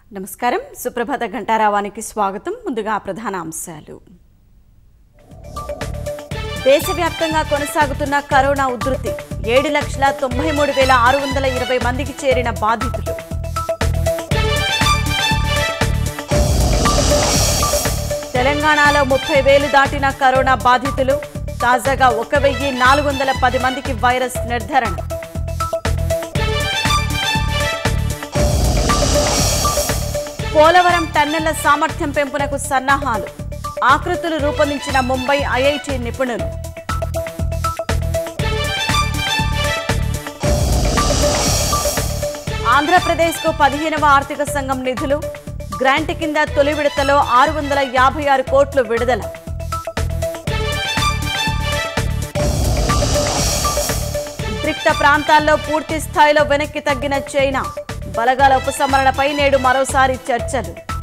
నమస్కారం సుప్రభాత ఘంటారావానికి స్వాగతం ముందుగా ప్రధాన అంశాలు దేశవ్యాప్తంగా కొనసాగుతున్న కరోనా ఉధృతి ఏడు లక్షల తొంభై మూడు వేల ఆరు వందల ఇరవై మందికి చేరిన బాధితులు తెలంగాణలో ముప్పై వేలు దాటిన కరోనా బాధితులు తాజాగా ఒక వెయ్యి నాలుగు వందల పది మందికి వైరస్ నిర్ధారణ పోలవరం టన్నెళ్ల సామర్థ్యం పెంపునకు సన్నాహాలు ఆకృతులు రూపొందించిన ముంబై ఐఐటి నిపుణులు ఆంధ్రప్రదేశ్కు పదిహేనవ ఆర్థిక సంఘం నిధులు గ్రాంట్ కింద తొలి విడతలో ఆరు వందల యాభై ఆరు కోట్లు విడుదల ఉద్రిక్త ప్రాంతాల్లో పూర్తి స్థాయిలో వెనక్కి తగ్గిన చైనా బలగాల ఉపసంహరణపై నేడు మరోసారి చర్చలు